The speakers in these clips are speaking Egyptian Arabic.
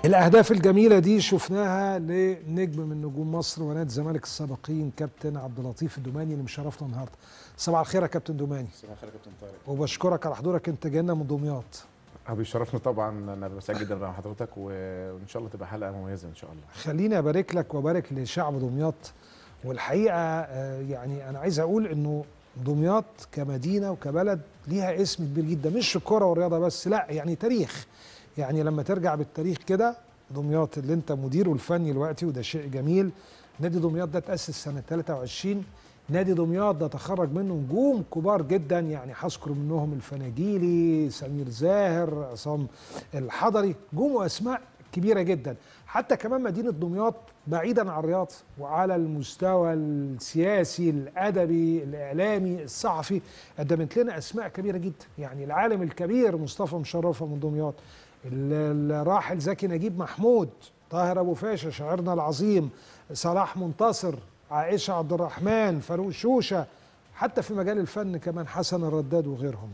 الاهداف الجميله دي شفناها لنجم من نجوم مصر ونادي الزمالك السابقين كابتن عبد اللطيف الدوماني اللي مشرفنا النهارده صباح الخير يا كابتن دوماني صباح الخير يا كابتن طارق وبشكرك على حضورك انت جاي لنا من دمياط اه بيشرفني طبعا انا بسعد جدا مع حضرتك وان شاء الله تبقى حلقه مميزه ان شاء الله خليني ابارك لك وابارك لشعب دمياط والحقيقه آه، يعني انا عايز اقول انه دمياط كمدينه وكبلد ليها اسم كبير جدا مش في الكوره والرياضه بس لا يعني تاريخ يعني لما ترجع بالتاريخ كده دمياط اللي انت مديره الفني دلوقتي وده شيء جميل نادي دمياط ده تاسس سنه 23 نادي دمياط ده تخرج منه نجوم كبار جدا يعني هذكر منهم الفناجيلي سمير زاهر عصام الحضري نجوم واسماء كبيره جدا حتى كمان مدينه دمياط بعيدا عن الرياضه وعلى المستوى السياسي الادبي الاعلامي الصحفي قدمت لنا اسماء كبيره جدا يعني العالم الكبير مصطفى مشرفه من دمياط ال- الراحل زكي نجيب محمود طاهر ابو فاشا شاعرنا العظيم صلاح منتصر عائشه عبد الرحمن فاروق شوشه حتى في مجال الفن كمان حسن الرداد وغيرهم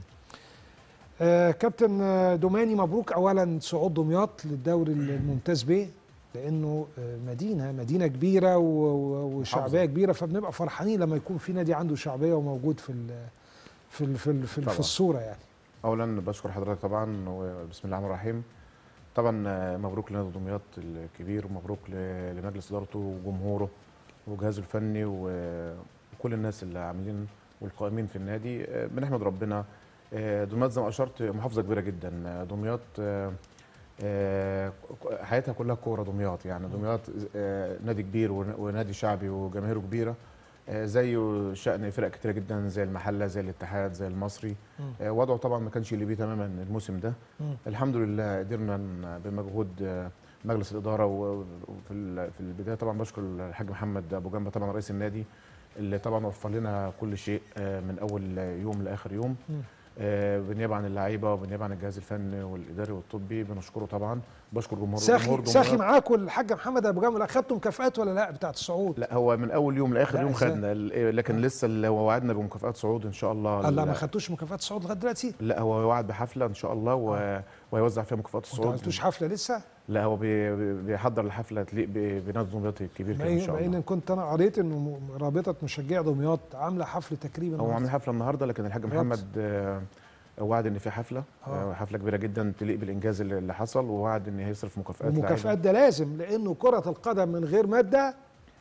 آه كابتن آه، دوماني مبروك اولا صعود دمياط للدوري الممتاز ب لانه آه، مدينه مدينه كبيره و- و- وشعبيه محافظة. كبيره فبنبقى فرحانين لما يكون في نادي عنده شعبيه وموجود في ال في ال في, ال في, ال طبعا. في الصوره يعني اولا بشكر حضرتك طبعا وبسم الله الرحمن الرحيم طبعا آه، مبروك لنادي دمياط الكبير ومبروك ل- لمجلس ادارته وجمهوره وجهازه الفني و- وكل الناس اللي عاملين والقائمين في النادي آه، بنحمد ربنا آه، دمياط زي ما اشرت محافظه كبيره جدا آه، دمياط آه، آه، حياتها كلها كوره دمياط يعني دمياط آه، نادي كبير ون- ونادي شعبي وجماهيره كبيره آه، زيه شأن فرق كتيرة جدا زي المحلة زي الاتحاد زي المصري مم. آه، وضعه طبعا ما كانش اللي بيه تماما الموسم ده مم. الحمد لله قدرنا ن- بمجهود آه، مجلس الإدارة و- وفي ال- في البداية طبعا بشكر الحاج محمد أبو جنبة طبعا رئيس النادي اللي طبعا وفر لنا كل شيء آه، من أول يوم لآخر يوم مم. آه، بالنيابة عن اللعيبة وبالنيابة عن الجهاز الفني والإداري والطبي بنشكره طبعا بشكر جمهور ساخي جمهور ساخي دمياط. معاكم الحاج محمد ابو جمل اخدتوا مكافآت ولا لا بتاعت الصعود لا هو من اول يوم لاخر لا، يوم إزاي؟ خدنا ال- لكن لسه اللي هو وعدنا بمكافآت صعود ان شاء الله الله ما ال- خدتوش مكافآت الصعود لغايه دلوقتي لا هو وعد بحفله ان شاء الله و... وهيوزع فيها مكافآت ما الصعود عملتوش حفله لسه لا هو بي... بي- بيحضر الحفله تليق ب- بنادي دمياط الكبير كده ان بما شاء إن الله كنت انا قريت انه م- رابطه مشجعي دمياط عامله حفل تكريم هو النهاردة. عامل حفله النهارده لكن الحاج بالظبط. محمد آه، وعد ان في حفله آه. آه. حفله كبيره جدا تليق بالانجاز اللي اللي حصل ووعد ان هيصرف مكافآت ومكافآت لعيبة. ده لازم لانه كره القدم من غير ماده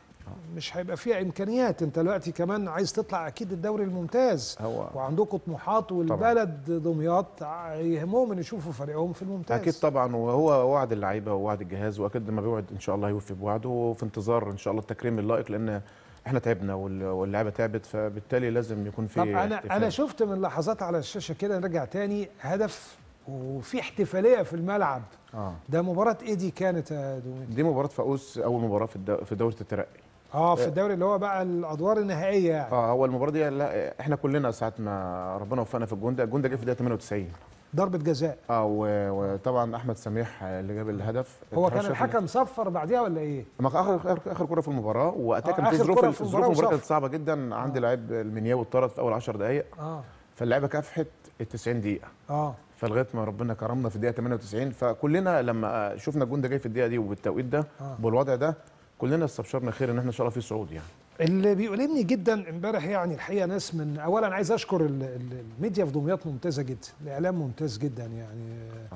مش هيبقى فيها امكانيات انت دلوقتي كمان عايز تطلع اكيد الدوري الممتاز هو وعندكم طموحات والبلد دمياط ع- يهمهم ان يشوفوا فريقهم في الممتاز اكيد طبعا وهو وعد اللعيبه ووعد الجهاز واكيد لما بيوعد ان شاء الله هيوفي بوعده وفي انتظار ان شاء الله التكريم اللائق لان احنا تعبنا وال- واللعيبه تعبت فبالتالي لازم يكون في طب انا احتفال. انا شفت من لحظات على الشاشه كده نرجع تاني هدف وفي احتفاليه في الملعب اه ده مباراه ايه دي كانت يا دومين دي مباراه فاقوس اول مباراه في الدو... في دوره الترقي اه في الدوري اللي هو بقى الادوار النهائيه يعني اه هو المباراه دي لا احنا كلنا ساعه ما ربنا وفقنا في الجون ده الجون ده جه في الدقيقه 98 ضربه جزاء اه و- وطبعا احمد سميح اللي جاب الهدف هو كان اترشح الحكم صفر بعديها ولا ايه ما كان اخر اخر, آخر كره في المباراه واتاك آه، كان في آخر ظروف كرة ال- في ظروف المباراة المباراه كانت وصف. صعبه جدا عندي لعيب المنياوي اتطرد في اول 10 دقائق اه فاللعيبه كافحت ال 90 دقيقه اه فلغايه ما ربنا كرمنا في الدقيقه 98 فكلنا لما شفنا الجون ده جاي في الدقيقه دي وبالتوقيت ده آه. بالوضع ده كلنا استبشرنا خير ان احنا ان شاء الله في صعود يعني اللي بيؤلمني جدا امبارح يعني الحقيقه ناس من اولا عايز اشكر ال- ال- الميديا في دمياط ممتازه جدا الاعلام ممتاز جدا يعني آه.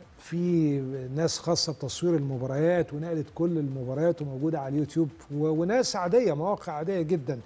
في ناس خاصه بتصوير المباريات ونقلت كل المباريات وموجوده على اليوتيوب و- وناس عاديه مواقع عاديه جدا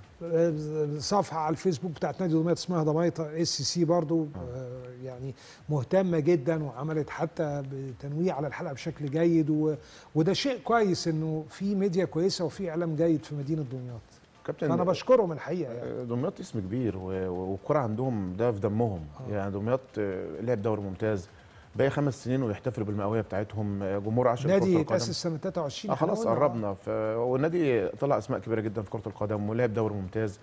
صفحه على الفيسبوك بتاعت نادي دمياط اسمها ضمايطه اس سي برضو آه، يعني مهتمه جدا وعملت حتى بتنويه على الحلقه بشكل جيد و... وده شيء كويس انه في ميديا كويسه وفي اعلام جيد في مدينه دمياط كابتن فانا بشكرهم الحقيقه يعني دمياط اسم كبير و- و- والكرة عندهم ده في دمهم آه. يعني دمياط آه، لعب دوري ممتاز باقي خمس سنين ويحتفلوا بالمئويه بتاعتهم آه، جمهور عشان نادي كرة القدم. تاسس سنه 23 اه إحنا خلاص قلنا. قربنا ف... والنادي طلع اسماء كبيره جدا في كره القدم ولعب دوري ممتاز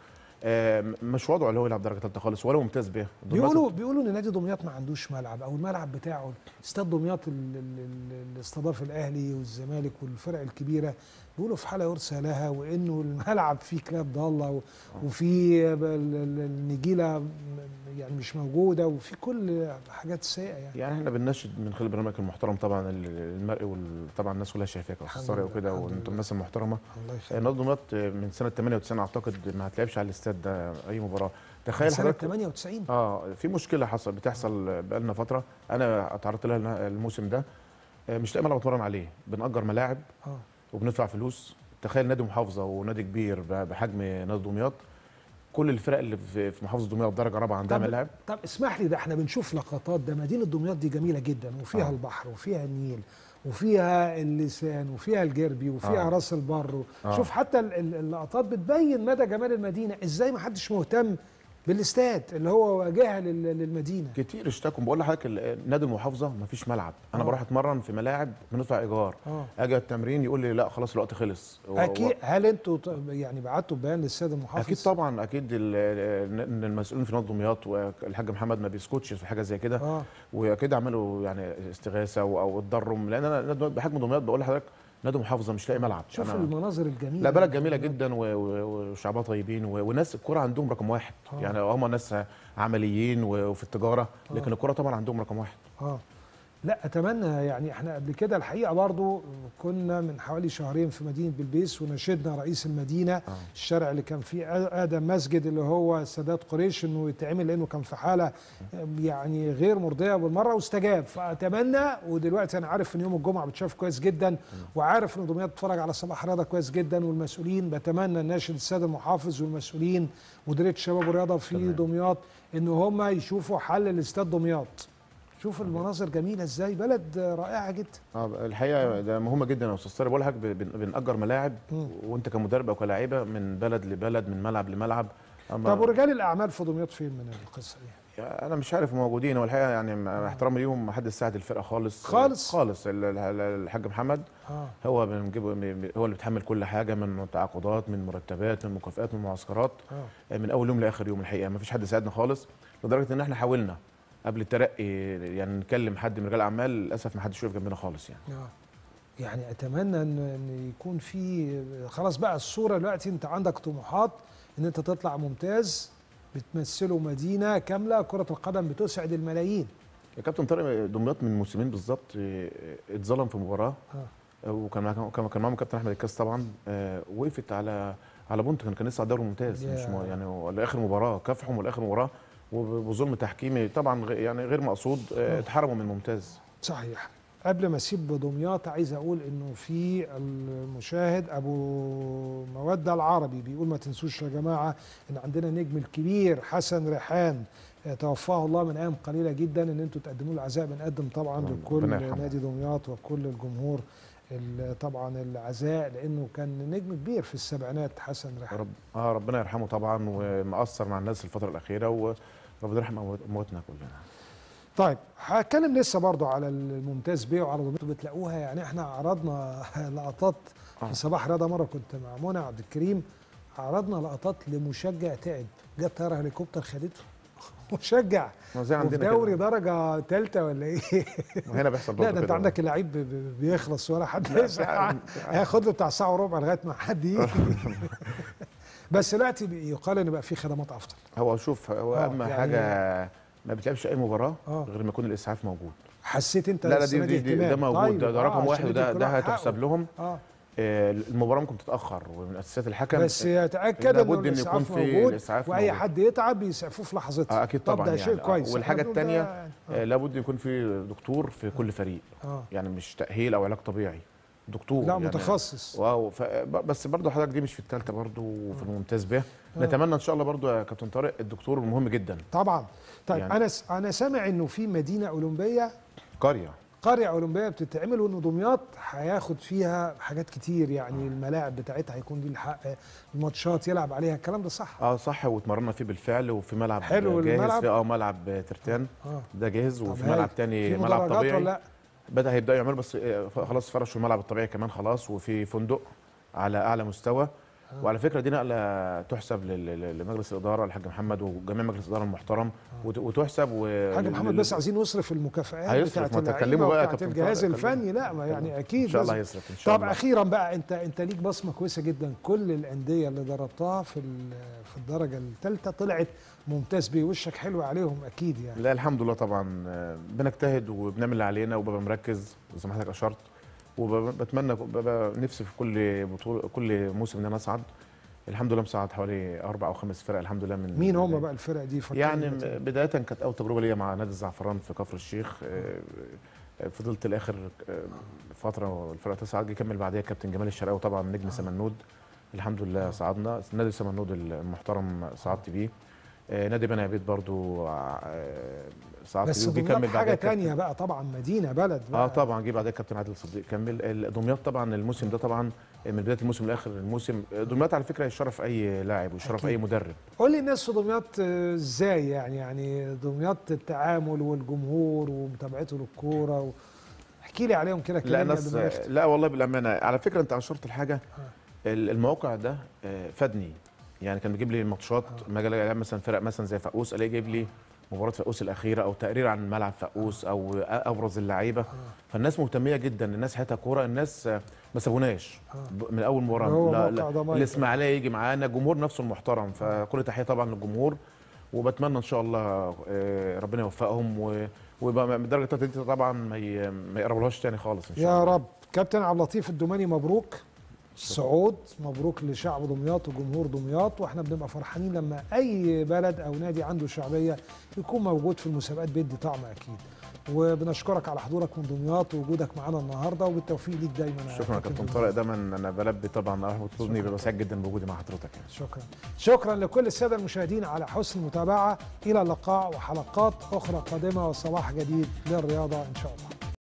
آه، م- مش وضعه اللي هو يلعب درجه ثالثه خالص ولا ممتاز بيها بيقولوا بيقولوا ان نادي دمياط ما عندوش ملعب او الملعب بتاعه استاد دمياط ال- ال- ال- اللي استضاف الاهلي والزمالك والفرق الكبيره بيقولوا في حاله يرثى لها وانه الملعب فيه كلاب ضاله و- وفي ال- ال- النجيله م- يعني مش موجوده وفي كل حاجات سيئه يعني يعني احنا بنناشد من خلال برنامجك المحترم طبعا ال- المرئي وطبعا الناس كلها شايفاك يا استاذ الحمد طارق لله، وكده الحمد وانتم لله. الناس المحترمه الله آه، يخليك نادي دمياط آه، من سنه 98 اعتقد ما هتلعبش على الاستاد ده اي مباراه تخيل سنه حضرتك 98 اه في مشكله حصل بتحصل بقالنا فتره انا اتعرضت لها الموسم ده آه، مش لاقي ملعب اتمرن عليه بنأجر ملاعب اه وبندفع فلوس تخيل نادي محافظه ونادي كبير ب- بحجم نادي دمياط كل الفرق اللي في في محافظه دمياط درجه رابعه عندها طب- ملاعب طب اسمح لي ده احنا بنشوف لقطات ده مدينه دمياط دي جميله جدا وفيها آه. البحر وفيها النيل وفيها اللسان وفيها الجربي وفيها آه. راس البر آه. شوف حتى ال- ال- اللقطات بتبين مدى جمال المدينه ازاي ما حدش مهتم بالاستاد اللي هو واجهه لل- للمدينه كتير اشتكوا بقول لحضرتك ال- نادي المحافظه ما فيش ملعب انا آه. بروح اتمرن في ملاعب بندفع ايجار اه اجي التمرين يقول لي لا خلاص الوقت خلص و- اكيد و- هل انتوا ط- يعني بعتوا بيان للسيد المحافظ اكيد طبعا اكيد ال- ال- ان المسؤولين في نادي دمياط والحاج محمد ما بيسكتش في حاجه زي كده اه واكيد عملوا يعني استغاثه او أو اتضرم لان انا نادي دمياط بحجم دمياط بقول لحضرتك نادي محافظه مش لاقي ملعب شوف أنا المناظر الجميله لا بلد جميله جدا و- و- وشعبها طيبين و- وناس الكوره عندهم رقم واحد آه. يعني هم ناس عمليين و- وفي التجاره لكن آه. الكوره طبعا عندهم رقم واحد اه لا اتمنى يعني احنا قبل كده الحقيقه برضو كنا من حوالي شهرين في مدينه بلبيس وناشدنا رئيس المدينه آه. الشارع اللي كان فيه ادم مسجد اللي هو سادات قريش انه يتعمل لانه كان في حاله يعني غير مرضيه بالمره واستجاب فاتمنى ودلوقتي انا عارف ان يوم الجمعه بتشاف كويس جدا وعارف ان دمياط بتتفرج على صباح رياضه كويس جدا والمسؤولين بتمنى ناشد الساده المحافظ والمسؤولين مديريه الشباب والرياضه في تمام. دمياط ان هم يشوفوا حل لاستاد دمياط شوف المناظر جميله ازاي بلد رائعه جدا اه الحقيقه ده مهمه جدا يا استاذ طارق بقول لحضرتك بن- بنأجر ملاعب مم. وانت كمدرب او كلاعيبه من بلد لبلد من ملعب لملعب أما طب ورجال الاعمال في دمياط فين من القصه دي؟ انا مش عارف موجودين والحقيقه يعني مع احترامي ليهم ما حدش ساعد الفرقه خالص خالص؟ خالص ال- ال- الحاج محمد اه هو بنجيبه هو اللي بيتحمل كل حاجه من تعاقدات من مرتبات من مكافآت من معسكرات اه من اول يوم لاخر يوم الحقيقه ما فيش حد ساعدنا خالص لدرجه ان احنا حاولنا قبل الترقي يعني نكلم حد من رجال الاعمال للاسف ما حدش وقف جنبنا خالص يعني اه يعني اتمنى ان ان يكون في خلاص بقى الصوره دلوقتي انت عندك طموحات ان انت تطلع ممتاز بتمثلوا مدينه كامله كره القدم بتسعد الملايين يا كابتن طارق دمياط من موسمين بالظبط اه، اتظلم في مباراه اه وكان معاهم كان كان معاهم كابتن احمد الكاس طبعا اه، وقفت على على بونت كان كان لسه على الدوري الممتاز مش يا. مو- يعني لاخر مباراه كافحوا لاخر مباراه وبظلم تحكيمي طبعا غ- يعني غير مقصود اه، اتحرموا من الممتاز صحيح قبل ما اسيب دمياط عايز اقول انه في المشاهد ابو موده العربي بيقول ما تنسوش يا جماعه ان عندنا النجم الكبير حسن ريحان آه، توفاه الله من ايام قليله جدا ان انتوا تقدموا له العزاء بنقدم طبعا ربنا لكل يرحمه. نادي دمياط وكل الجمهور ال- طبعا العزاء لانه كان نجم كبير في السبعينات حسن ريحان رب اه ربنا يرحمه طبعا ومأثر مع الناس الفتره الاخيره وربنا يرحم أموات- امواتنا كلنا طيب هتكلم لسه برضو على الممتاز بيه وعلى دمياط بتلاقوها يعني احنا عرضنا لقطات آه. في صباح رياضه مره كنت مع منى عبد الكريم عرضنا لقطات لمشجع تعب جت طياره هليكوبتر خدته مشجع ما زي وفي عندنا دوري كده درجه ثالثه ولا ايه؟ وهنا بيحصل لا برضه ده انت كده. عندك اللعيب ب- ب- بيخلص ولا حد لا، يسمع فعلا. هياخد له بتاع ساعه وربع لغايه ما حد يجي بس دلوقتي بي- يقال ان بقى في خدمات افضل هو شوف هو آه، اهم يعني- حاجه ما بتلعبش اي مباراه آه. غير ما يكون الاسعاف موجود حسيت انت لا لا دي, السنة دي, دي ده اهتمام. موجود طيب، ده, ده آه، رقم عشان واحد يدي وده كل ده واحد حقه. هتحسب لهم اه آه، المباراه ممكن تتاخر ومن اساسيات الحكم بس يتاكد انه لابد إن يكون الاسعاف في موجود الإسعاف واي موجود. حد يتعب يسعفوه في لحظتها آه، أكيد طب طبعاً ده يعني. شيء آه، كويس والحاجة إحنا بنقول ده- التانية، آه، لابد يكون في دكتور في كل فريق اه يعني مش تاهيل او علاج طبيعي دكتور لا يعني متخصص واو ف... بس برضه حضرتك دي مش في الثالثه برضه وفي الممتاز به نتمنى ان شاء الله برضه يا كابتن طارق الدكتور مهم جدا طبعا طيب يعني- انا س- انا سامع انه في مدينه اولمبيه قريه قريه اولمبيه بتتعمل وانه دمياط هياخد فيها حاجات كتير يعني الملاعب بتاعتها هيكون ليه الحق الماتشات يلعب عليها الكلام ده صح اه صح واتمرنا فيه بالفعل وفي ملعب حلو جاهز الملعب؟ في اه ملعب ترتان اه ده جاهز طب وفي هاي. ملعب تاني في ملعب مدرجات طبيعي ولا لا بدا هيبداوا يعملوا بس آه، خلاص فرشوا الملعب الطبيعي كمان خلاص وفي فندق على اعلى مستوى وعلى فكره دي نقله تحسب لل- لل- لمجلس الاداره الحاج محمد وجميع مجلس الاداره المحترم وت- وتحسب و حاج محمد لل- بس عايزين نصرف المكافآت هيصرف، بتاعت ما اللعيبه تكلموا بقى يا وبتاعت كابتن الجهاز طارق، كلموا. الفني لا ما يعني اكيد ان شاء الله لازم. هيصرف ان شاء طب الله اخيرا بقى انت انت ليك بصمه كويسه جدا كل الانديه اللي دربتها في ال- في الدرجه الثالثه طلعت ممتاز بيه وشك حلو عليهم اكيد يعني لا الحمد لله طبعا آه، بنجتهد وبنعمل اللي علينا وببقى مركز زي ما حضرتك اشرت وبتمنى ببقى نفسي في كل بطوله كل موسم ان انا اصعد الحمد لله مساعد حوالي اربع او خمس فرق الحمد لله من مين هم بقى الفرق دي فكرني يعني كده. بدايه كانت اول تجربه ليا مع نادي الزعفران في كفر الشيخ آه، آه، فضلت الاخر آه، فتره الفرقه تصعد جه كمل بعديها كابتن جمال الشرقاوي طبعا نجم سمنود الحمد لله صعدنا نادي سمنود المحترم صعدت بيه آه، نادي بني عبيد برضو آه، صعدت بس بيه دمياط وبيكمل حاجه بعديها كابتن- تانية بقى طبعا مدينه بلد بقى اه طبعا جه بعدها كابتن عادل صديق كمل ال- دمياط طبعا الموسم ده طبعا من بدايه الموسم لاخر الموسم دمياط على فكره يشرف اي لاعب ويشرف أكيد. اي مدرب قول لي الناس في دمياط آه، ازاي يعني يعني دمياط التعامل والجمهور ومتابعته للكوره و... احكي لي عليهم كده لا كلمني ناس قبل ما نختم. لا والله بالامانه على فكره انت اشرت الحاجه ال- الموقع ده آه، فادني يعني كان بيجيب لي ماتشات لما اجي ألاقي مثلا فرق مثلا زي فقوس الاقي يجيب لي مباراه فقوس الاخيره او تقرير عن ملعب فقوس او ابرز اللعيبه فالناس مهتميه جدا الناس حياتها كوره الناس آه، ما سابوناش ب- من اول مباراه هو لا موقع لا ضمايط. الاسماعيليه يجي معانا الجمهور نفسه المحترم فكل تحيه طبعا للجمهور وبتمنى ان شاء الله آه، ربنا يوفقهم و- ويبقى من الدرجه الثالثه دي طبعا ما ي- ما يقربلهاش تاني خالص ان شاء يا الله رب كابتن عبد اللطيف الدوماني مبروك الصعود مبروك لشعب دمياط وجمهور دمياط واحنا بنبقى فرحانين لما اي بلد او نادي عنده شعبيه يكون موجود في المسابقات بيدي طعم اكيد وبنشكرك على حضورك من دمياط ووجودك معانا النهارده وبالتوفيق ليك دايما يا شكرا يا كابتن دمياط. طارق دايما انا بلبي طبعا اهلا وتطلبني شكراً. ببقى سعيد جدا بوجودي مع حضرتك يعني. شكرا شكرا لكل الساده المشاهدين على حسن المتابعه الى اللقاء وحلقات اخرى قادمه وصباح جديد للرياضه ان شاء الله